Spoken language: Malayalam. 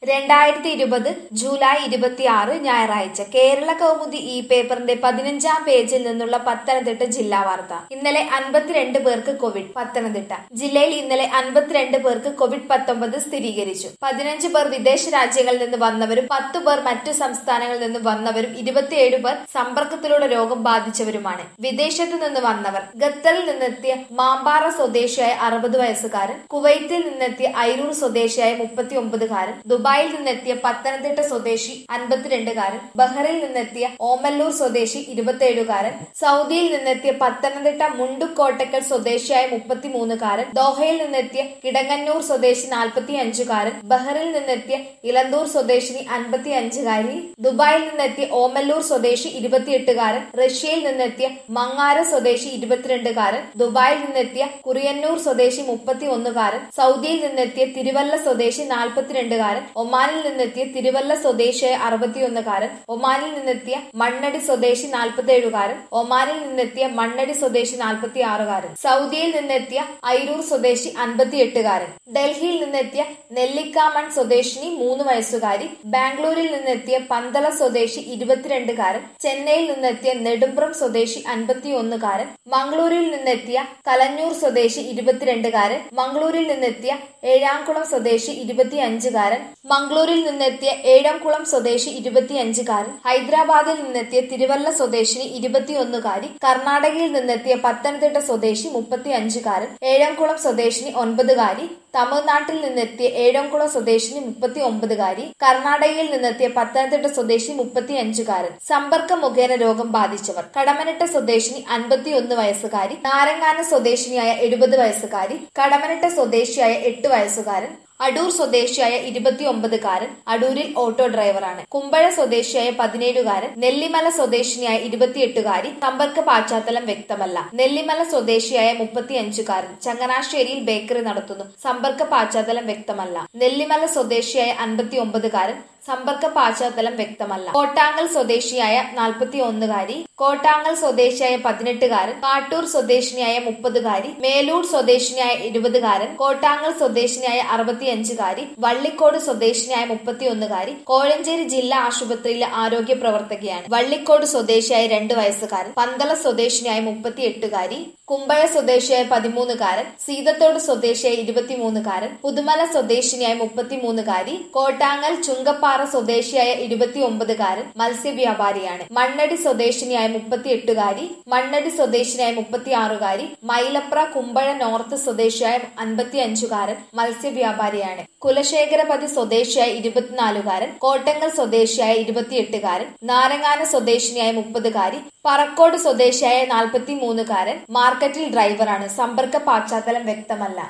രണ്ടായിരത്തി ഇരുപത് ജൂലൈ ഇരുപത്തിയാറ് ഞായറാഴ്ച കേരള കൗമുദി ഈ പേപ്പറിന്റെ പതിനഞ്ചാം പേജിൽ നിന്നുള്ള പത്തനംതിട്ട ജില്ലാ വാർത്ത ഇന്നലെ അൻപത്തിരണ്ട് പേർക്ക് കോവിഡ് പത്തനംതിട്ട ജില്ലയിൽ ഇന്നലെ അൻപത്തിരണ്ട് പേർക്ക് കോവിഡ് പത്തൊമ്പത് സ്ഥിരീകരിച്ചു പതിനഞ്ച് പേർ വിദേശ രാജ്യങ്ങളിൽ നിന്ന് വന്നവരും പത്തു പേർ മറ്റു സംസ്ഥാനങ്ങളിൽ നിന്ന് വന്നവരും ഇരുപത്തിയേഴ് പേർ സമ്പർക്കത്തിലൂടെ രോഗം ബാധിച്ചവരുമാണ് വിദേശത്ത് നിന്ന് വന്നവർ ഖത്തറിൽ നിന്നെത്തിയ മാമ്പാറ സ്വദേശിയായ അറുപത് വയസ്സുകാരൻ കുവൈത്തിൽ നിന്നെത്തിയ ഐരൂർ സ്വദേശിയായ മുപ്പത്തി ഒമ്പതുകാരൻ ദുബായിൽ നിന്നെത്തിയ പത്തനംതിട്ട സ്വദേശി അൻപത്തിരണ്ടുകാരൻ ബഹ്റൈനിൽ നിന്നെത്തിയ ഓമല്ലൂർ സ്വദേശി ഇരുപത്തിയേഴുകാരൻ സൗദിയിൽ നിന്നെത്തിയ പത്തനംതിട്ട മുണ്ടുകോട്ടക്കൽ സ്വദേശിയായ മുപ്പത്തിമൂന്നുകാരൻ ദോഹയിൽ നിന്നെത്തിയ കിടങ്ങന്നൂർ സ്വദേശി നാൽപ്പത്തി അഞ്ചുകാരൻ ബഹ്റിൽ നിന്നെത്തിയ ഇലന്തൂർ സ്വദേശിനി അൻപത്തി അഞ്ചുകാരി ദുബായിൽ നിന്നെത്തിയ ഓമല്ലൂർ സ്വദേശി ഇരുപത്തിയെട്ടുകാരൻ റഷ്യയിൽ നിന്നെത്തിയ മങ്ങാര സ്വദേശി ഇരുപത്തിരണ്ടുകാരൻ ദുബായിൽ നിന്നെത്തിയ കുറിയന്നൂർ സ്വദേശി മുപ്പത്തി ഒന്നുകാരൻ സൗദിയിൽ നിന്നെത്തിയ തിരുവല്ല സ്വദേശി നാൽപ്പത്തിരണ്ടുകാരൻ ഒമാനിൽ നിന്നെത്തിയ തിരുവല്ല സ്വദേശിയായ അറുപത്തിയൊന്നുകാരൻ ഒമാനിൽ നിന്നെത്തിയ മണ്ണടി സ്വദേശി നാൽപ്പത്തിയേഴുകാരൻ ഒമാനിൽ നിന്നെത്തിയ മണ്ണടി സ്വദേശി നാൽപ്പത്തി ആറുകാരൻ സൗദിയിൽ നിന്നെത്തിയ ഐരൂർ സ്വദേശി അൻപത്തിയെട്ടുകാരൻ ഡൽഹിയിൽ നിന്നെത്തിയ നെല്ലിക്കാമൺ സ്വദേശിനി മൂന്ന് വയസ്സുകാരി ബാംഗ്ലൂരിൽ നിന്നെത്തിയ പന്തള സ്വദേശി ഇരുപത്തിരണ്ടുകാരൻ ചെന്നൈയിൽ നിന്നെത്തിയ നെടുമ്പ്രം സ്വദേശി അൻപത്തിയൊന്നുകാരൻ മംഗളൂരിൽ നിന്നെത്തിയ കലഞ്ഞൂർ സ്വദേശി ഇരുപത്തിരണ്ടുകാരൻ മംഗളൂരിൽ നിന്നെത്തിയ ഏഴാംകുളം സ്വദേശി ഇരുപത്തിയഞ്ചുകാരൻ മംഗളൂരിൽ നിന്നെത്തിയ ഏഴംകുളം സ്വദേശി ഇരുപത്തിയഞ്ചുകാരൻ ഹൈദരാബാദിൽ നിന്നെത്തിയ തിരുവല്ല സ്വദേശിനി ഇരുപത്തിയൊന്നുകാരി കർണാടകയിൽ നിന്നെത്തിയ പത്തനംതിട്ട സ്വദേശി മുപ്പത്തിയഞ്ചുകാരൻ ഏഴംകുളം സ്വദേശിനി ഒൻപതുകാരി തമിഴ്നാട്ടിൽ നിന്നെത്തിയ ഏഴംകുളം സ്വദേശിനി മുപ്പത്തി ഒമ്പതുകാരി കർണാടകയിൽ നിന്നെത്തിയ പത്തനംതിട്ട സ്വദേശി മുപ്പത്തിയഞ്ചുകാരൻ സമ്പർക്കം മുഖേന രോഗം ബാധിച്ചവർ കടമനിട്ട സ്വദേശിനി അൻപത്തിയൊന്ന് വയസ്സുകാരി നാരങ്ങാന സ്വദേശിനിയായ എഴുപത് വയസ്സുകാരി കടമനിട്ട സ്വദേശിയായ എട്ട് വയസ്സുകാരൻ അടൂർ സ്വദേശിയായ ഇരുപത്തിയൊമ്പതുകാരൻ അടൂരിൽ ഓട്ടോ ഡ്രൈവറാണ് കുമ്പഴ സ്വദേശിയായ പതിനേഴുകാരൻ നെല്ലിമല സ്വദേശിനിയായ ഇരുപത്തിയെട്ടുകാരി സമ്പർക്ക പശ്ചാത്തലം വ്യക്തമല്ല നെല്ലിമല സ്വദേശിയായ മുപ്പത്തിയഞ്ചുകാരൻ ചങ്ങനാശ്ശേരിയിൽ ബേക്കറി നടത്തുന്നു സമ്പർക്ക പശ്ചാത്തലം വ്യക്തമല്ല നെല്ലിമല സ്വദേശിയായ അൻപത്തി ഒമ്പതുകാരൻ സമ്പർക്ക പശ്ചാത്തലം വ്യക്തമല്ല കോട്ടാങ്ങൽ സ്വദേശിയായ നാൽപ്പത്തി ഒന്നുകാരി കോട്ടാങ്ങൽ സ്വദേശിയായ പതിനെട്ടുകാരൻ കാട്ടൂർ സ്വദേശിനിയായ മുപ്പതുകാരി മേലൂർ സ്വദേശിനിയായ ഇരുപതുകാരൻ കോട്ടാങ്ങൽ സ്വദേശിനിയായ അറുപത്തിയഞ്ചുകാരി വള്ളിക്കോട് സ്വദേശിനിയായ മുപ്പത്തിയൊന്നുകാരി കോഴഞ്ചേരി ജില്ലാ ആശുപത്രിയിലെ ആരോഗ്യ പ്രവർത്തകയാണ് വള്ളിക്കോട് സ്വദേശിയായ രണ്ട് വയസ്സുകാരൻ പന്തള സ്വദേശിനിയായ മുപ്പത്തിയെട്ടുകാരി കുമ്പഴ സ്വദേശിയായ പതിമൂന്നുകാരൻ സീതത്തോട് സ്വദേശിയായ ഇരുപത്തിമൂന്നുകാരൻ പുതുമല സ്വദേശിനിയായ മുപ്പത്തിമൂന്നുകാരി കോട്ടാങ്ങൽ ചുങ്കപ്പാറ സ്വദേശിയായ ഇരുപത്തിയൊമ്പതുകാരൻ മത്സ്യവ്യാപാരിയാണ് മണ്ണടി സ്വദേശിനിയായ മുപ്പത്തിയെട്ടുകാരി മണ്ണടി സ്വദേശിനിയായ മുപ്പത്തിയാറുകാരി മൈലപ്ര കുമ്പഴ നോർത്ത് സ്വദേശിയായ അൻപത്തിയഞ്ചുകാരൻ മത്സ്യവ്യാപാരിയാണ് കുലശേഖരപതി സ്വദേശിയായ ഇരുപത്തിനാലുകാരൻ കോട്ടങ്ങൽ സ്വദേശിയായ ഇരുപത്തിയെട്ടുകാരൻ നാരങ്ങാന സ്വദേശിനിയായ മുപ്പതുകാരി പറക്കോട് സ്വദേശിയായ നാൽപ്പത്തി മൂന്നുകാരൻ മാർക്കറ്റിൽ ഡ്രൈവറാണ് സമ്പർക്ക പശ്ചാത്തലം വ്യക്തമല്ല